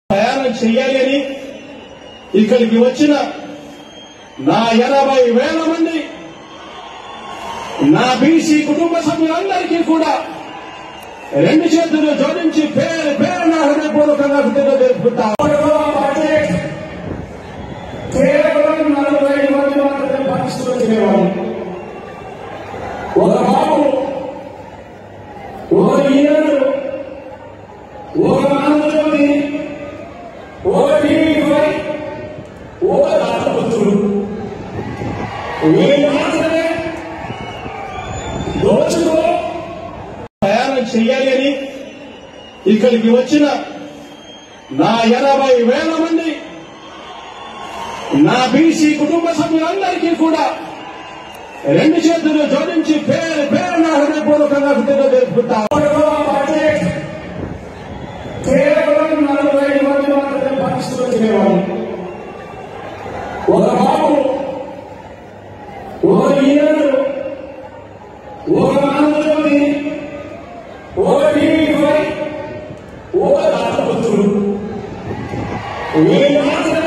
ప్రయాణం చెయ్యాలి అని ఇక్కడికి వచ్చిన నా ఎనభై వేల మంది నా బీసీ కుటుంబ సభ్యులందరికీ కూడా రెండు చేతులు జోడించి పేరు పేరు నా హృదయపూర్వకంగా కృతజ్ఞత తెలుపుకుంటా బడ్జెట్ కేవలం నలభై ఐదు మంది మాత్రమే పరిస్థితులు ఒక బాబు ఒక ఈయన ఒక ఆంధ్రజ్యోతి ఒక టీవీ ఒక రాష్ట్రపతులు వీళ్ళు మాత్రమే దోచుకో ప్రయాణం చెయ్యాలి అని ఇక్కడికి వచ్చిన నా ఎనభై వేల మంది నా బీసీ కుటుంబ సభ్యులందరికీ కూడా రెండు చేతులు జోడించి పేరు పేరు నా హృదయపూర్వకంగా కృతజ్ఞత తెలుపుకుంటా బడ్జెట్ కేవలం నలభై ఐదు మంది మాత్రమే పరిస్థితులు ఒక బాబు ఒక ఈయన ఒక ఆంధ్రజ్యోతి ఒక టీవీ ఒక రాష్ట్రపతులు వీళ్ళు మాత్రమే